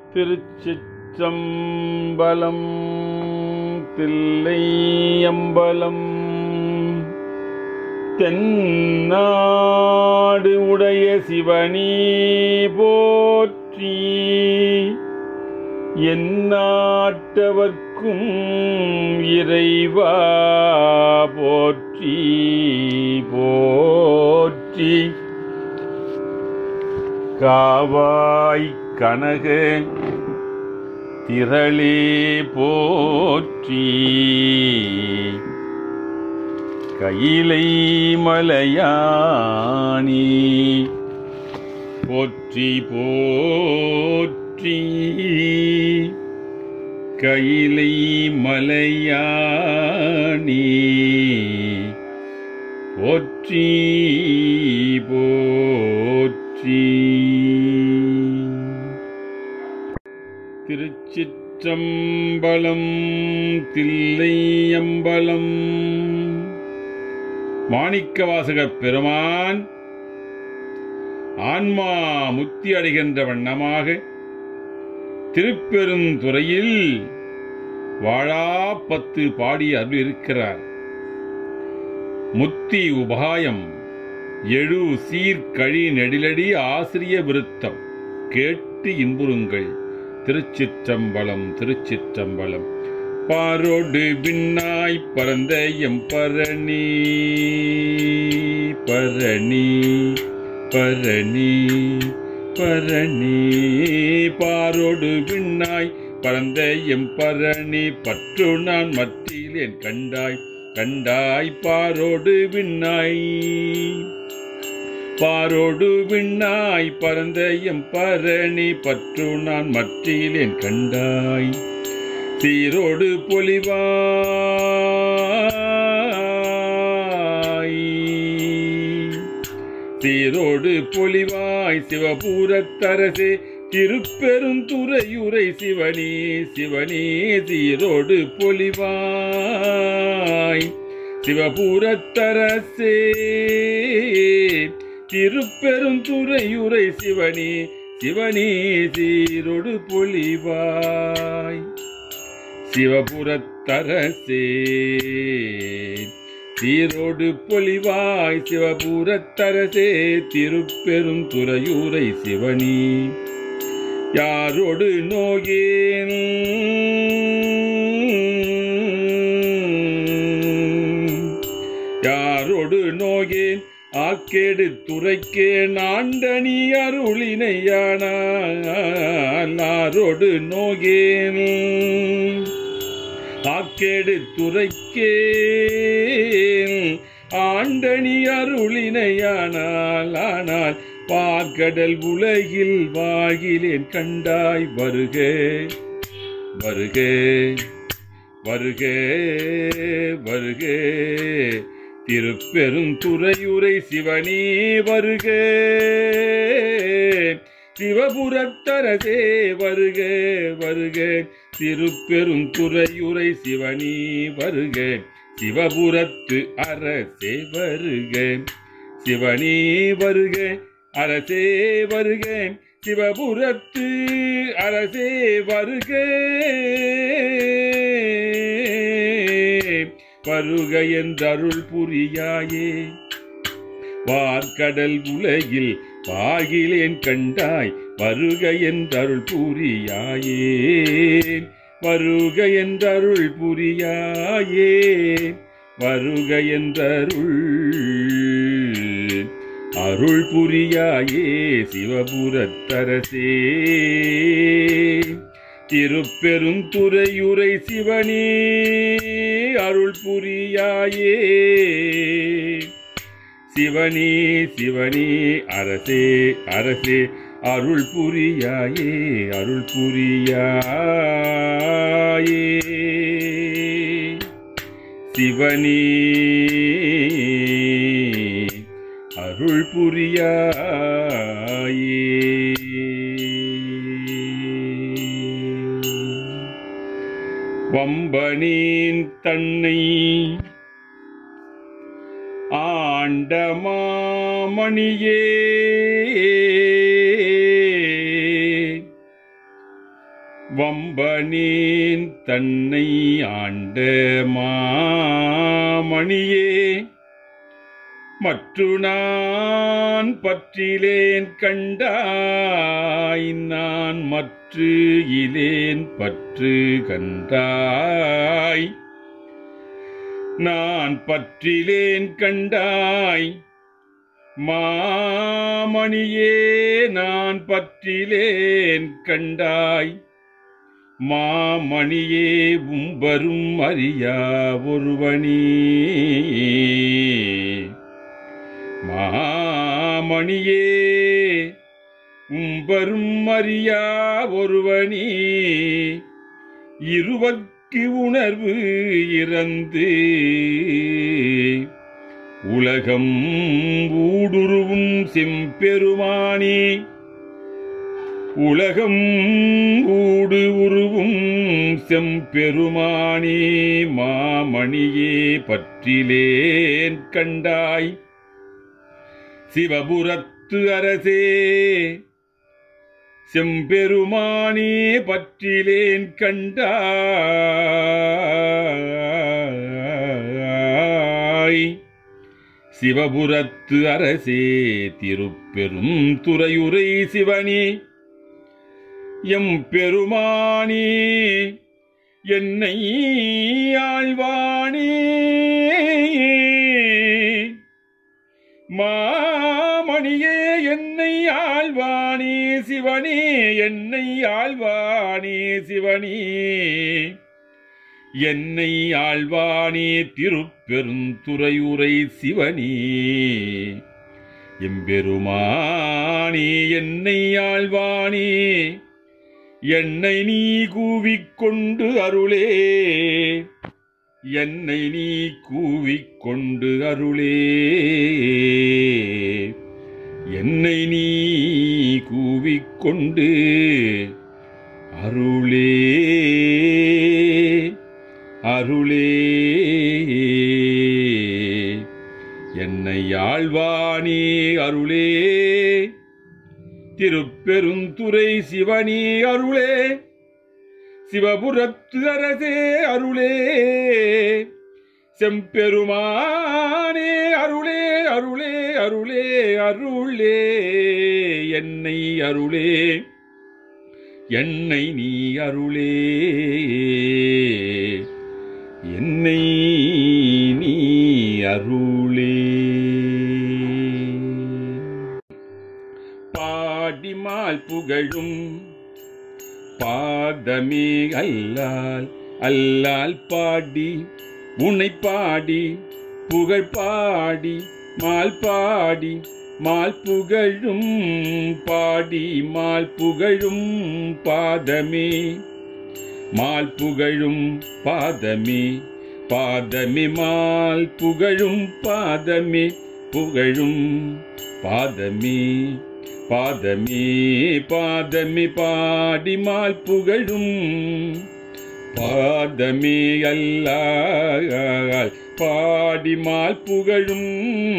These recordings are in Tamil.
திருச்சிற்றம்பலம் தில்லையம்பலம் தென்னாடு உடைய சிவனி போற்றி எந்நாட்டவர்க்கும் இறைவா போற்றி போற்றி காவாய் கனக திரளே போற்றி கையிலை மலையானி போற்றி போற்றி கையிலை மலையானி போற்றி போற்றி திருச்சிற்றம்பலம் தில்லையம்பலம் மாணிக்கவாசகப் பெருமான் ஆன்மா முத்தி அடைகின்ற வண்ணமாக திருப்பெருந்துறையில் வாழாப்பத்து பாடி அருள் இருக்கிறார் முத்தி உபாயம் எழு சீர்கழி நெடிலடி ஆசிரிய விருத்தம் கேட்டு இன்புறுங்கள் திருச்சிற்றம்பலம் திருச்சிற்றம்பலம் பாரோடு விண்ணாய் பரந்த எம் பரணி பரணி பரணி பரணி பாரோடு விண்ணாய் பரந்த எம் பரணி பற்று நான் மத்தியிலேன் கண்டாய் கண்டாய் பாரோடு விண்ணாய் பாரோடு விண்ணாய் பரந்த எம் பரணி பற்று நான் மற்றிலேன் கண்டாய் சீரோடு பொலிவாய் சீரோடு பொலிவாய் சிவபூரத்தரசே திருப்பெருந்துறையுரை சிவனே சிவனே சீரோடு பொலிவாய் சிவபூரத்தரசே திருப்பெருந்துறையுரை சிவனே சிவனே சீரோடு பொலிவாய் சிவபுரத்தரசே சீரோடு பொலிவாய் சிவபுரத்தரசே திருப்பெரும் துறையூரை சிவனி யாரோடு நோகேன் யாரோடு நோகேன் ஆக்கேடு துறைக்கே நாண்டனி அருளினையானாரோடு நோகேன் ஆக்கேடு துறைக்கே ஆண்டனி அருளினையானால் ஆனால் பார்க்கடல் உலகில் வாகிலேன் கண்டாய் வருக வருக வருக வருக திருப்பெருந்துறையுரை சிவனே வருக சிவபுரத்தரசே வருக வருக திருப்பெருந்துறையுரை சிவனே வருக சிவபுரத்து அரசே வருக சிவனே வருக அரசே வருக சிவபுரத்து அரசே வருக வருக என்றருள் புரியாயே வார்கடல் உலகில் பாகிலேன் கண்டாய் வருக என்றருள் புரியாயே வருக என்றருள் புரியாயே வருக என்றருள் அருள் புரியாயே சிவபுரத்தரசே திருப்பெருந்துறையுரை சிவனே அருள் புரியாயே சிவனே சிவனே அரசே அரசே அருள் புரியாயே அருள் புரியாயே சிவனே அருள் புரியாயே வம்பனேன் தன்னை ஆண்ட மாமணியே வம்பனேன் தன்னை ஆண்ட மாமணியே மற்று நான் பற்றிலேன் கண்டாய் நான் மற்று இலேன் பற்று கண்டாய் நான் பற்றிலேன் கண்டாய் மாமணியே நான் பற்றிலேன் கண்டாய் மாமணியே உம்பரும் அறியா ஒருவனே மாமணியே உம்பரும் அறியா ஒருவனே இருவர்க்கு உணர்வு இறந்து உலகம் ஊடுருவும் செம்பெருமானே உலகம் ஊடு உருவும் செம்பெருமானே மாமணியே பற்றிலேன் கண்டாய் சிவபுரத்து அரசே செம்பெருமானே பற்றிலேன் கண்டாய் சிவபுரத்து அரசே திருப்பெரும் துறையுரை சிவனே எம் பெருமானே என்னை ஆழ்வானே மாமணியே என்னை ஆழ்வானே சிவனே என்னை ஆழ்வானே சிவனே என்னை ஆழ்வானே திருப்பெருந்துறையுரை சிவனே எம்பெருமானே என்னை ஆழ்வானே என்னை நீ கூவிக்கொண்டு அருளே என்னை நீ கூவிக்கொண்டு அருளே என்னை நீ கூவிக்கொண்டு அருளே அருளே என்னை ஆழ்வானே அருளே திருப்பெருந்துறை சிவனே அருளே சிவபுரத்து அரசே அருளே செம்பெருமானே அருளே அருளே அருளே அருளே என்னை அருளே என்னை நீ அருளே என்னை நீ அருளே பாடிமால் புகழும் பாதமே அல்லால் அல்லால் பாடி உன்னை பாடி புகழ் பாடி மால் பாடி மால் புகழும் பாடி மால் புகழும் பாதமே மால் புகழும் பாதமே பாதமே மால் புகழும் பாதமே புகழும் பாதமே பாதமே பாதமே பாடி மால் புகழும் பாதமே அல்லால் பாடி மால் புகழும்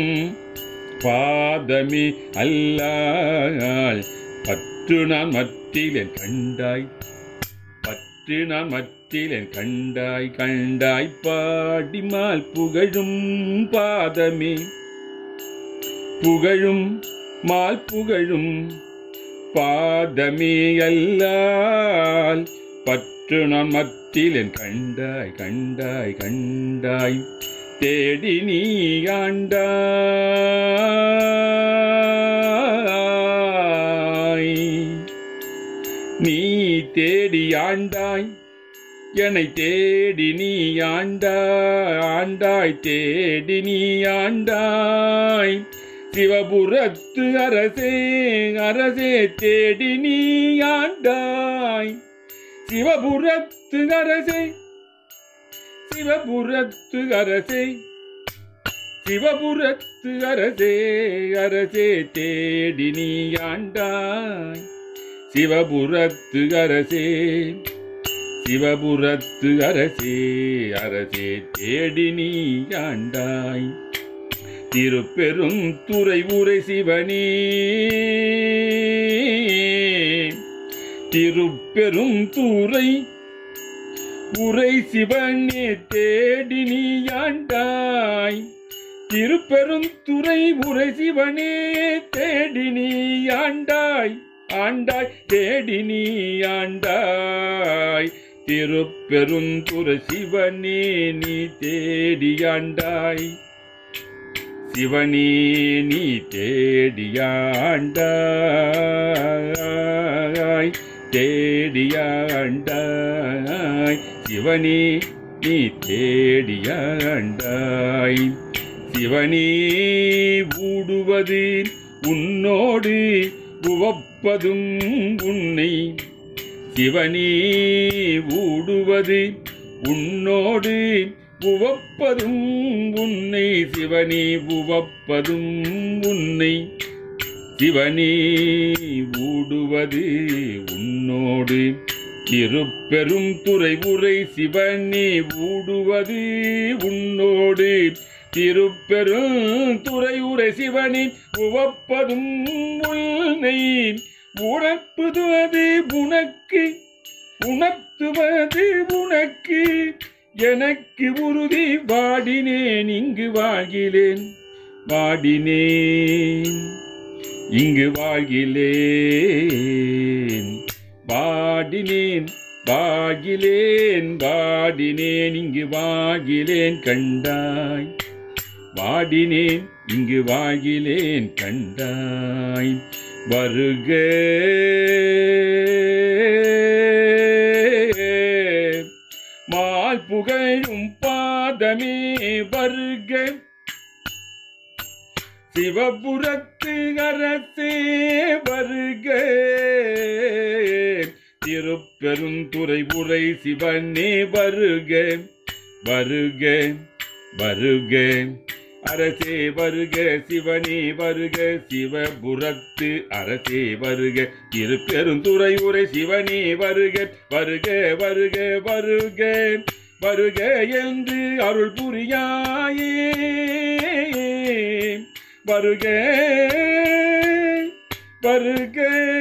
பாதமே அல்லால் பற்று நான் மற்றிலேன் கண்டாய் பற்று நான் மற்றிலேன் கண்டாய் கண்டாய் பாடி மால் புகழும் பாதமே புகழும் மால் புகழும் பாதமே அல்லால் பற்று நான் மத்திலேன் கண்டாய் கண்டாய் கண்டாய் தேடி நீ ஆண்டாய் நீ தேடி ஆண்டாய் என்னை தேடி நீ ஆண்டாய் ஆண்டாய் தேடி நீ ஆண்டாய் சிவபுரத்து அரசே அரசே தேடி நீ ஆண்டாய் சிவபுரத்து அரசே சிவபுரத்து அரசே சிவபுரத்து அரசே அரசே தேடி நீ ஆண்டாய் சிவபுரத்து அரசே சிவபுரத்து அரசே அரசே தேடி நீ ஆண்டாய் திருப்பெரும் துறை உரை சிவனே திருப்பெரும் தூரை உரை சிவனே தேடி நீயாண்டாய் திருப்பெருந்துறை உரை சிவனே தேடி நீயாண்டாய் ஆண்டாய் தேடி நீயாண்டாய் திருப்பெருந்துறை சிவனே நீ தேடியாண்டாய் சிவனே நீ தேடியாண்டாய் தேடியாண்டாய் சிவனே நீ தேடியாண்டாய் சிவனே ஊடுவது உன்னோடு உவப்பதும் உன்னை சிவனே ஊடுவது உன்னோடு உவப்பதும் உன்னை சிவனே உவப்பதும் உன்னை சிவனே ஊடுவது உன்னோடு திருப்பெரும் துறை உரை சிவனே ஊடுவது உன்னோடு திருப்பெரும் துறை உரை சிவனே உவப்பதும் உன்னை உணர்ப்புதுவது உனக்கு உணர்த்துவது உனக்கு எனக்கு உறுதி வாடினேன் இங்கு வாழ்கிலேன் வாடினேன் இங்கு வாழ்கிலேன் வாடினேன் வாகிலேன் வாடினேன் இங்கு வாகிலேன் கண்டாய் வாடினேன் இங்கு வாகிலேன் கண்டாய் வருக மால் புகழும் பாதமே வருக சிவபுரத்து அரசே வருக திருப்பெருந்துறை உரை சிவனே வருக வருக வருக அரசே வருக சிவனே வருக சிவபுரத்து அரசே வருக திருப்பெருந்துறை உரை சிவனே வருக வருக வருக வருக வருக என்று அருள் புரியாயே வருக வருக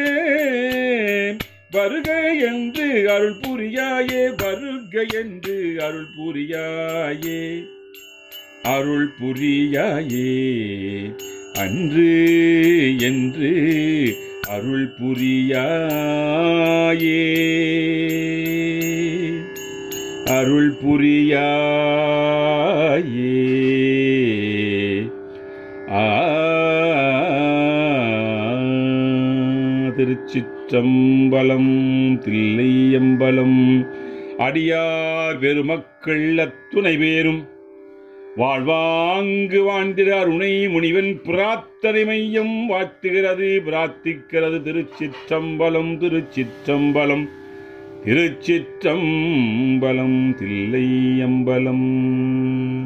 வருக என்று அருள் புரியாயே வருக என்று அருள் புரியாயே அருள் புரியாயே அன்று என்று அருள் புரியாயே அருள் புரியாயே ஆ திருச்சிற்றம்பலம் தில்லையம்பலம் அடியார் பெருமக்கள் அத்துணை பேரும் வாழ்வாங்கு வாழ்ந்திடார் உனை முனிவன் பிரார்த்தனை மையம் வாழ்த்துகிறது பிரார்த்திக்கிறது திருச்சிற்றம்பலம் திருச்சிற்றம்பலம் திருச்சிற்றம்பலம் தில்லையம்பலம்